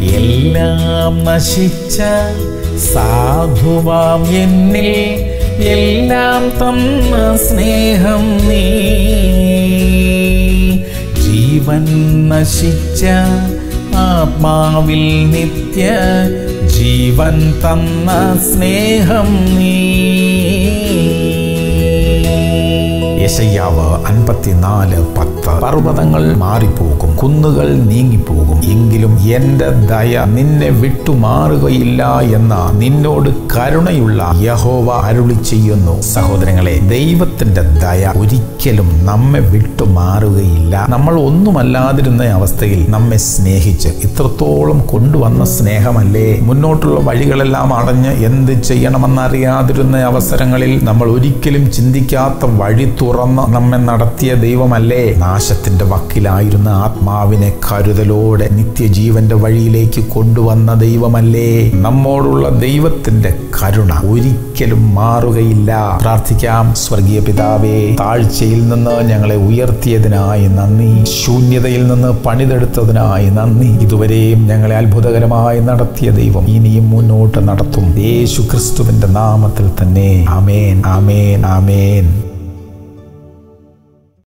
എല്ലാം നശിച്ച സാധുവാം എന്നിൽ എല്ലാം തന്ന സ്നേഹം നീ ജീവൻ നശിച്ച ആത്മാവിൽ നിത്യ ജീവൻ തന്ന സ്നേഹം നീ യശയ്യാവ് അൻപത്തിനാല് പത്ത് പർവ്വതങ്ങൾ മാറിപ്പോകും കുന്നുകൾ നീങ്ങിപ്പോകും എങ്കിലും എന്റെ ദയ നിന്നെ വിട്ടുമാറുകയില്ല എന്ന നിന്നോട് കരുണയുള്ള യഹോവ അരുളി ചെയ്യുന്നു സഹോദരങ്ങളെ ദൈവത്തിന്റെ ദയ ഒരിക്കലും നമ്മെ വിട്ടുമാറുകയില്ല നമ്മൾ ഒന്നുമല്ലാതിരുന്ന അവസ്ഥയിൽ നമ്മെ സ്നേഹിച്ച് ഇത്രത്തോളം കൊണ്ടുവന്ന സ്നേഹമല്ലേ മുന്നോട്ടുള്ള വഴികളെല്ലാം അടഞ്ഞ് എന്ത് ചെയ്യണമെന്നറിയാതിരുന്ന അവസരങ്ങളിൽ നമ്മൾ ഒരിക്കലും ചിന്തിക്കാത്ത വഴി തുറന്ന് നമ്മെ നടത്തിയ ദൈവമല്ലേ നാശത്തിന്റെ വക്കിലായിരുന്ന ആത്മാവിനെ കരുതലോടെ നിത്യജീവന്റെ വഴിയിലേക്ക് കൊണ്ടുവന്ന ദൈവമല്ലേ നമ്മോടുള്ള ദൈവത്തിന്റെ കരുണ ഒരിക്കലും മാറുകയില്ല പ്രാർത്ഥിക്കാം സ്വർഗീയ പിതാവേ താഴ്ചയിൽ നിന്ന് ഞങ്ങളെ ഉയർത്തിയതിനായി നന്ദി ശൂന്യതയിൽ നിന്ന് പണിതെടുത്തതിനായി നന്ദി ഇതുവരെയും ഞങ്ങളെ അത്ഭുതകരമായി നടത്തിയ ദൈവം ഇനിയും മുന്നോട്ട് നടത്തും യേശു ക്രിസ്തുവിന്റെ നാമത്തിൽ തന്നെ ആമേൻ ആമേൻ ആമേൻ